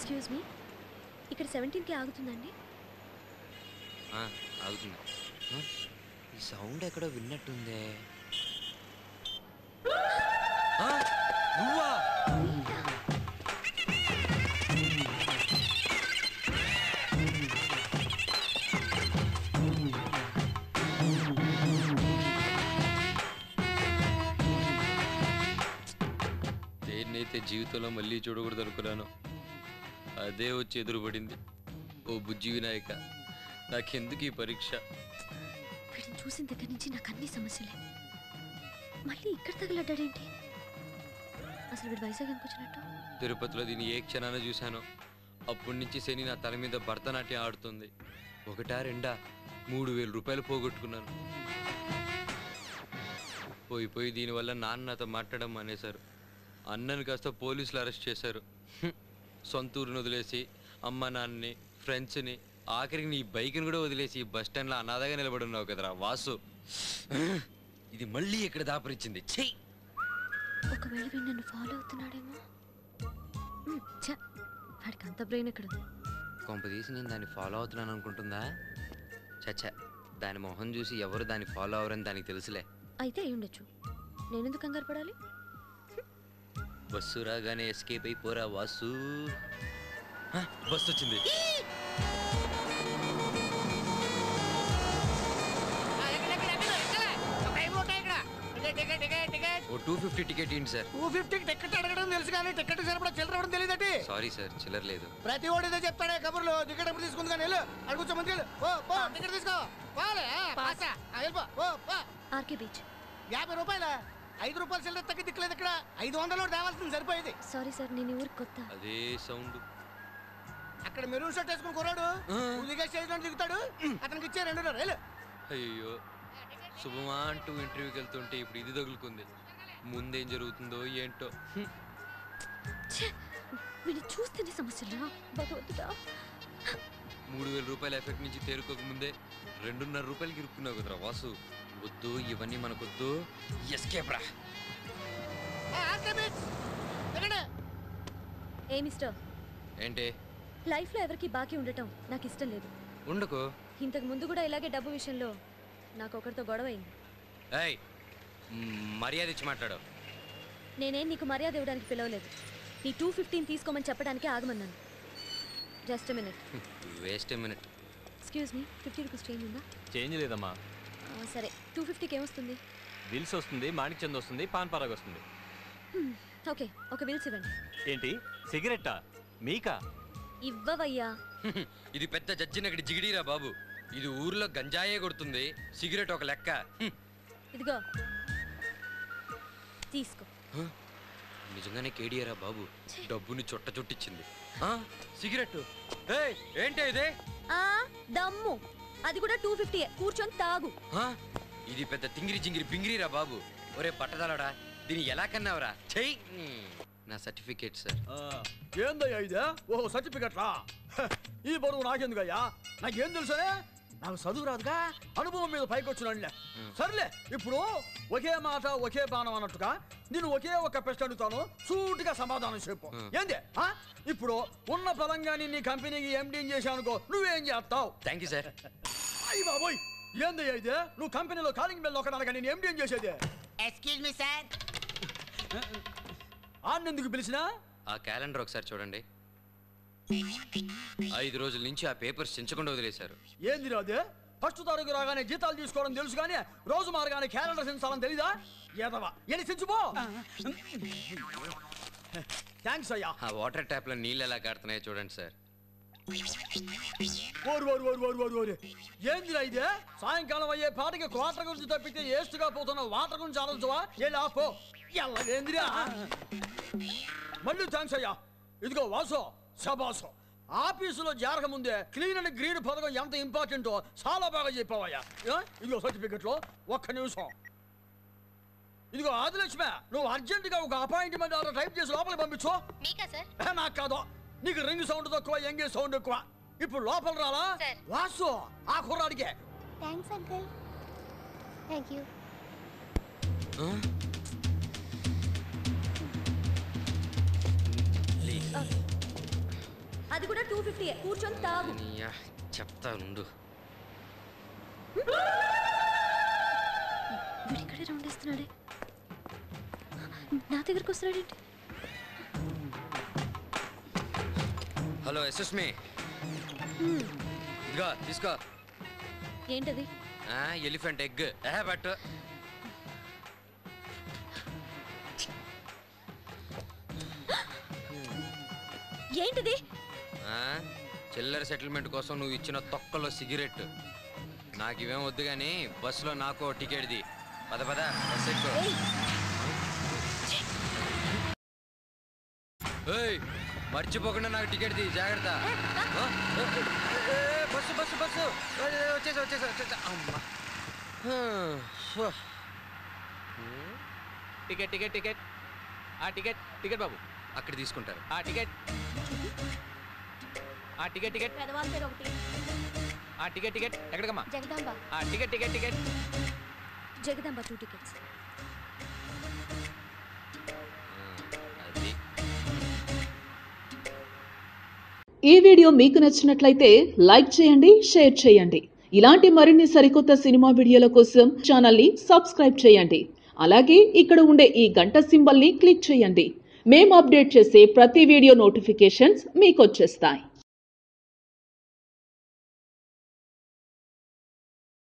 Excuse me ఇక్కడ సెవెంటీన్కి ఆగుతుందండి ఆ, ఆగుతుంది ఆ, ఈ సౌండ్ ఎక్కడో విన్నట్టుందే ఆ, నువ్వా దేన్నైతే జీవితంలో మళ్ళీ చూడకూడదు అనుకున్నాను అదే వచ్చి ఎదురుపడింది ఓ బుజ్జి వినాయక నాకెందుకు ఈ పరీక్ష వీడిని చూసిన దగ్గర నుంచి నాకు అన్ని సమస్యలే మళ్ళీ ఇక్కడ తగలడ్డాడేంటి అసలు వీడు వైజాగ్ ఎందుకు వచ్చినట్టు తిరుపతిలో దీన్ని ఏ క్షణాన చూశాను అప్పటి నుంచి శని నా తల మీద భరతనాట్యం ఆడుతుంది ఒకటా రెండా మూడు వేల రూపాయలు పోగొట్టుకున్నాను పోయి పోయి దీనివల్ల నాన్న నాతో మాట్లాడడం మానేశారు అన్నని కాస్త పోలీసులు అరెస్ట్ చేశారు హ్మ్. సొంత ఊరిని వదిలేసి అమ్మ నాన్నని ఫ్రెండ్స్ని ఆఖరికి నీ బైక్ని కూడా వదిలేసి ఈ బస్ స్టాండ్లో అనాథగా నిలబడి ఉన్నావు కదరా వాసు ఇది మళ్ళీ ఇక్కడ దాపరిచింది చెయ్యి ఒకవేళ వీడు నన్ను ఫాలో అవుతున్నాడేమో మ్, ఛ, వాడికి అంత బ్రెయిన్ ఎక్కడ ఉంది? కొంపదీసి నేను దాన్ని ఫాలో అవుతున్నాను అనుకుంటుందా చచ్చా దాని మొహం చూసి ఎవరు దాన్ని ఫాలో అవరని దానికి తెలుసులే అయితే అయి ఉండొచ్చు నేనెందుకు కంగారు పడాలి బస్సు రాగానే ఎస్కేప్ అయిపోరా వాసు హ, బస్సు వచ్చింది ఓ టూ ఫిఫ్టీ టికెట్ ఏంటి సార్ టూ ఫిఫ్టీకి టికెట్ అడగడం తెలుసు కానీ టికెట్ సరిపడా చిల్లర ఇవ్వడం తెలియదటి సారీ సార్ చిల్లర లేదు ప్రతి ఓడి ఇదే చెప్తాడే కబుర్లు టికెట్ ఎప్పుడు తీసుకుంది కానీ వెళ్ళు అడుగుచ్చా మంది ఓ పో టికెట్ తీసుకో పోలే పాసా ఆ, వెళ్ళిపో ఓ పో ఆర్కే బీచ్ యాభై రూపాయల ఐదు రూపాయలు చిల్లర తగ్గి దిక్కులేదు ఇక్కడ ఐదు వందలు తేవాల్సింది సరిపోయేది సారీ సార్ నేను ఈ ఊరికి కొత్త అదే సౌండ్ అక్కడ మెరూన్ షర్ట్ వేసుకుని కుర్రాడు ఉదిగా స్టేజ్ లో దిగుతాడు అతనికి ఇచ్చే రెండు వెళ్ళు అయ్యో శుభమా అంటూ ఇంటర్వ్యూకి వెళ్తుంటే ఇప్పుడు ఇది తగులుకుంది ముందేం జరుగుతుందో ఏంటో హ్మ్. ఛే, వీడిని చూస్తేనే సమస్యలు భగవంతుడా మూడు వేల రూపాయల ఎఫెక్ట్ నుంచి తేరుకోక ముందే రెండున్నర రూపాయలకి ఇరుక్కున్నావు కదరా వాసు వద్దు ఇవన్నీ మనకొద్దు ఎస్కేప్ రా ఆ, ఆర్కే బీచ్ దిగండి ఏ మిస్టర్ ఏంటి లైఫ్లో ఎవరికి బాకీ ఉండటం నాకు ఇష్టం లేదు ఉండకు ఇంతకు ముందు కూడా ఇలాగే డబ్బు విషయంలో నాకు ఒకరితో గొడవ అయింది ఏయ్ మ్, మర్యాద ఇచ్చి మాట్లాడు నేనేం నీకు మర్యాద ఇవ్వడానికి పిలవలేదు నీ టూ ఫిఫ్టీన్ తీసుకోమని చెప్పడానికి ఆగమన్నాను just minute waste minute excuse me fifty rupees change ఉందా చేంజ్ లేదమ్మా ఆ, సరే టూ ఫిఫ్టీకి ఏమొస్తుంది బిల్స్ వస్తుంది మాణిక్ చంద్ వస్తుంది పాన్ పరాగ్ వస్తుంది హ్మ్, ఓకే ఒక బిల్స్ ఇవ్వండి ఏంటి సిగరెట్టా మీకా ఇవ్వవయ్యా ఇది పెద్ద జడ్జినగడి జిగిడిరా బాబు ఇది ఊర్లో గంజాయే కొడుతుంది సిగరెట్ ఒక లెక్క హ్మ్. ఇదిగో తీసుకో హ? నిజంగానే కేడియరా బాబు డబ్బుని చుట్ట చుట్టించింది ఆ, సిగరెట్ ఏయ్ ఏంటి ఇదే ఆ దమ్ము అది కూడా టూ ఫిఫ్టీ కూర్చొని తాగు ఆ? ఇది పెద్ద తింగిరి జింగిరి పింగిరిరా బాబు ఒరే పట్టదాలడా దీన్ని ఎలా కన్నావురా చెయ్యి నా సర్టిఫికేట్ సార్ ఏందయ్యా ఇదే ఓహో సర్టిఫికెట్ రా హ, ఈ బరువు నాకెందుకయ్యా నాకేం తెలుసనే నాకు చదువు రాదుగా అనుభవం మీద పైకి వచ్చిన సర్లే ఇప్పుడు ఒకే మాట ఒకే బాణం అన్నట్టుగా నేను ఒకే ఒక ప్రశ్న అడుగుతాను సూటిగా సమాధానం చెప్పు ఏంది ఆ? ఇప్పుడు ఉన్న పరంగా నీ కంపెనీకి ఎండీని చేశాను అనుకో నువ్వేం చేస్తావు థ్యాంక్ యూ సార్ అయ్యి బాబోయ్ ఏందయ్యా ఇదే నువ్వు కంపెనీలో కాలింగ్ బెల్ ఒకడాలి నేను ఎండీని చేసేది ఎక్స్క్యూజ్ మీ సార్ ఆన్నెందుకు పిలిచినా ఆ క్యాలెండర్ ఒకసారి చూడండి ఐదు రోజుల నుంచి ఆ పేపర్స్ చించకుండా వదిలేశారు ఏంది రాదే ఫస్ట్ తారీఖు రాగానే జీతాలు తీసుకోవడం తెలుసు కానీ రోజు మారగానే క్యాలెండర్ సించాలని తెలీదా ఏదవా ఎని సించుపో థ్యాంక్స్ అయ్యా ఆ వాటర్ ట్యాప్ లో నీళ్ళు ఎలా కాడుతున్నాయో చూడండి సార్ ఓరు ఓరు ఓరు ఓరు ఓరు ఓరు ఏందిరా ఇదే సాయంకాలం అయ్యే పాటకి క్వార్టర్ గురించి తప్పితే ఏస్ట్గా పోతున్న వాటర్ గురించి ఆలోచించవా ఎలా పో ఎల్ల ఏందిరా మళ్ళీ థ్యాంక్స్ అయ్యా ఇదిగో వాసో శబాసో ఆఫీసులో చేరక ముందే క్లీన్ అండ్ గ్రీన్ పథకం ఎంత ఇంపార్టెంటో చాలా బాగా చెప్పావయ్యా ఏ? ఇదిగో సర్టిఫికెట్లో ఒక్క నిమిషం ఇదిగో ఆదిలక్ష్మి నువ్వు అర్జెంటుగా ఒక అపాయింట్మెంట్ ఆర్డర్ టైప్ చేసి లోపలికి పంపించు మీకా సార్ ఏ, నాకు కాదు నీకు రింగ్ సౌండ్ తక్కువ ఎంగే సౌండ్ ఎక్కువ ఇప్పుడు లోపల రాలా సార్. వాసు ఆ కుర్రాడికే థ్యాంక్స్ అంకుల్ థ్యాంక్ యూ ఆ? అది కూడా టూ ఫిఫ్టీ కూర్చొని తాగు నీయా, చెప్తా ఉండు వీడు ఇక్కడే రౌండ్ వేస్తున్నాడే నా దగ్గరకు వస్తున్నాడేంటి హలో ఎస్ఎస్మి ఇదిగో తీసుకో ఏంటది ఎలిఫెంట్ ఎగ్ ఏ బట్ ఏంటిది చిల్లర సెటిల్మెంట్ కోసం నువ్వు ఇచ్చిన తొక్కలో సిగరెట్ నాకు ఇవేం వద్దు కానీ బస్సులో నాకు టికెట్ది పద పద బస్ ఎక్కు ఏయ్ మర్చిపోకుండా నాకు టికెట్ ది జాగ్రత్త ఆ? ఏ, బస్సు బస్సు బస్సు ఏ, ఏ, వచ్చేసా వచ్చేసా వచ్చేసా అమ్మా హా, ఫు. టికెట్ టికెట్ టికెట్ ఆ టికెట్ టికెట్ బాబు అక్కడ తీసుకుంటారు ఆ టికెట్ ఆ టికెట్ టికెట్ పెదవాళ్ళ పేరు ఒకటి ఆ టికెట్ టికెట్ ఎక్కడికమ్మా జగదాంబ ఆ ticket ticket ticket Jagadamba two tickets అది ఈ వీడియో మీకు నచ్చినట్లయితే లైక్ చేయండి షేర్ చేయండి ఇలాంటి మరిన్ని సరికొత్త సినిమా వీడియోల కోసం ఛానల్ని సబ్స్క్రైబ్ చేయండి అలాగే ఇక్కడ ఉండే ఈ గంట సింబల్ని క్లిక్ చేయండి మేము అప్డేట్ చేసే ప్రతి వీడియో నోటిఫికేషన్స్ మీకు వచ్చేస్తాయి